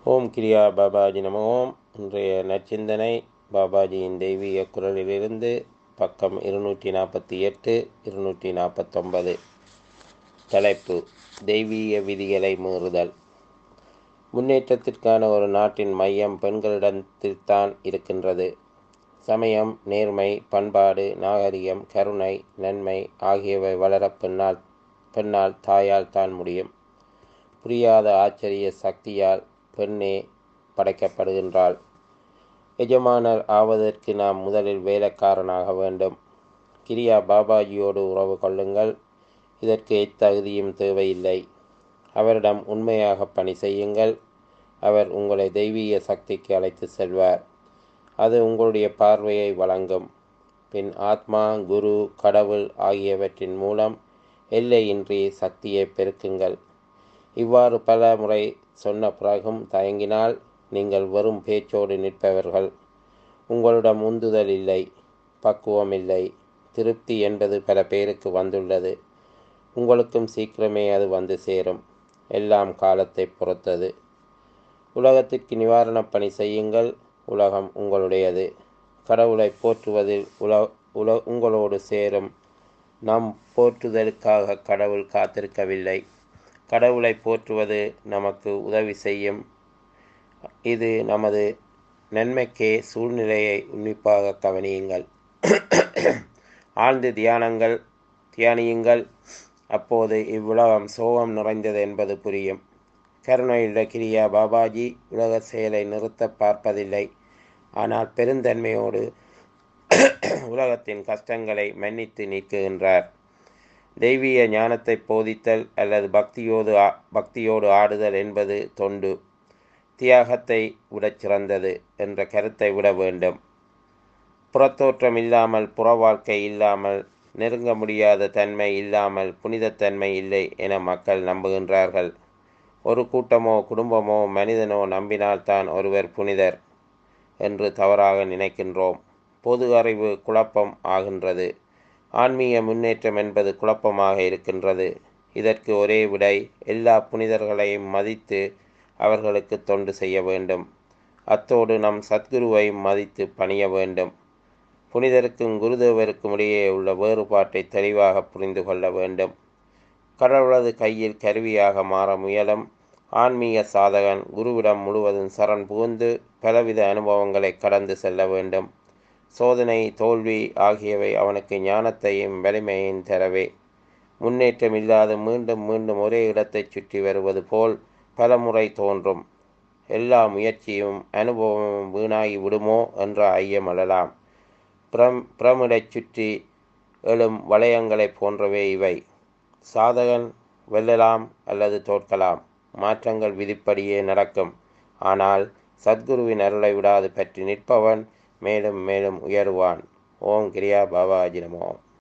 ஓம் கிரியா பாபாஜி நம ஓம் இன்றைய நற்சிந்தனை பாபாஜியின் தெய்வீக குரலிலிருந்து பக்கம் இருநூற்றி நாற்பத்தி எட்டு இருநூற்றி நாற்பத்தொன்பது தலைப்பு தெய்வீக விதிகளை மீறுதல் முன்னேற்றத்திற்கான ஒரு நாட்டின் மையம் பெண்களிடத்தில்தான் இருக்கின்றது சமயம் நேர்மை பண்பாடு நாகரிகம் கருணை நன்மை ஆகியவை வளர பெண்ணால் பெண்ணால் தாயால் தான் முடியும் புரியாத ஆச்சரிய சக்தியால் பெண்ணே படைக்கப்படுகின்றாள் எஜமானர் ஆவதற்கு நாம் முதலில் வேலைக்காரனாக வேண்டும் கிரியா பாபாஜியோடு உறவு கொள்ளுங்கள் இதற்கு எத்தகுதியும் தேவையில்லை அவரிடம் உண்மையாக பணி செய்யுங்கள் அவர் உங்களை தெய்வீக சக்திக்கு அழைத்து செல்வார் அது உங்களுடைய பார்வையை வழங்கும் பின் ஆத்மா குரு கடவுள் ஆகியவற்றின் மூலம் எல்லையின்றி சக்தியை பெருக்குங்கள் இவ்வாறு பல முறை சொன்ன பிறகும் தயங்கினால் நீங்கள் வெறும் பேச்சோடு நிற்பவர்கள் உங்களிடம் உந்துதல் இல்லை பக்குவம் இல்லை திருப்தி என்பது பல பேருக்கு வந்துள்ளது உங்களுக்கும் சீக்கிரமே அது வந்து சேரும் எல்லாம் காலத்தை பொறுத்தது உலகத்திற்கு நிவாரணப் பணி செய்யுங்கள் உலகம் உங்களுடையது கடவுளை போற்றுவதில் உல உல உங்களோடு சேரும் நம் போற்றுதலுக்காக கடவுள் காத்திருக்கவில்லை கடவுளை போற்றுவது நமக்கு உதவி செய்யும் இது நமது நன்மைக்கே சூழ்நிலையை உன்னிப்பாக கவனியுங்கள் ஆழ்ந்து தியானங்கள் தியானியுங்கள் அப்போது இவ்வுலகம் சோகம் நிறைந்தது என்பது புரியும் கருணையுள்ள கிரியா பாபாஜி உலக செயலை நிறுத்த பார்ப்பதில்லை ஆனால் பெருந்தன்மையோடு உலகத்தின் கஷ்டங்களை மன்னித்து நீக்குகின்றார் தெய்வீக ஞானத்தை போதித்தல் அல்லது பக்தியோடு பக்தியோடு ஆடுதல் என்பது தொண்டு தியாகத்தை விடச் சிறந்தது என்ற கருத்தை விட வேண்டும் புறத்தோற்றம் இல்லாமல் புற வாழ்க்கை இல்லாமல் நெருங்க முடியாத தன்மை இல்லாமல் புனிதத்தன்மை இல்லை என மக்கள் நம்புகின்றார்கள் ஒரு கூட்டமோ குடும்பமோ மனிதனோ நம்பினால்தான் ஒருவர் புனிதர் என்று தவறாக நினைக்கின்றோம் பொது அறிவு குழப்பம் ஆகின்றது ஆன்மீக முன்னேற்றம் என்பது குழப்பமாக இருக்கின்றது இதற்கு ஒரே விடை எல்லா புனிதர்களையும் மதித்து அவர்களுக்கு தொண்டு செய்ய வேண்டும் அத்தோடு நம் சத்குருவை மதித்து பணிய வேண்டும் புனிதருக்கும் குருதேவருக்கும் இடையே உள்ள வேறுபாட்டை தெளிவாக புரிந்து கொள்ள வேண்டும் கடவுளது கையில் கருவியாக மாற முயலும் ஆன்மீக சாதகன் குருவிடம் முழுவதும் சரண் புகுந்து பலவித அனுபவங்களை கடந்து செல்ல வேண்டும் சோதனை தோல்வி ஆகியவை அவனுக்கு ஞானத்தையும் வலிமையையும் தரவே முன்னேற்றம் இல்லாது மீண்டும் மீண்டும் ஒரே இடத்தை சுற்றி வருவது போல் பல முறை தோன்றும் எல்லா முயற்சியும் அனுபவமும் வீணாகி விடுமோ என்ற ஐயம் எழலாம் பிரம் பிரமிடைச் சுற்றி எழும் வளையங்களைப் போன்றவே இவை சாதகன் வெல்லலாம் அல்லது தோற்கலாம் மாற்றங்கள் விதிப்படியே நடக்கும் ஆனால் சத்குருவின் அருளை விடாது பற்றி நிற்பவன் மேலும் மேலும் உயருவான் ஓம் கிரியா பாபாஜி நமோ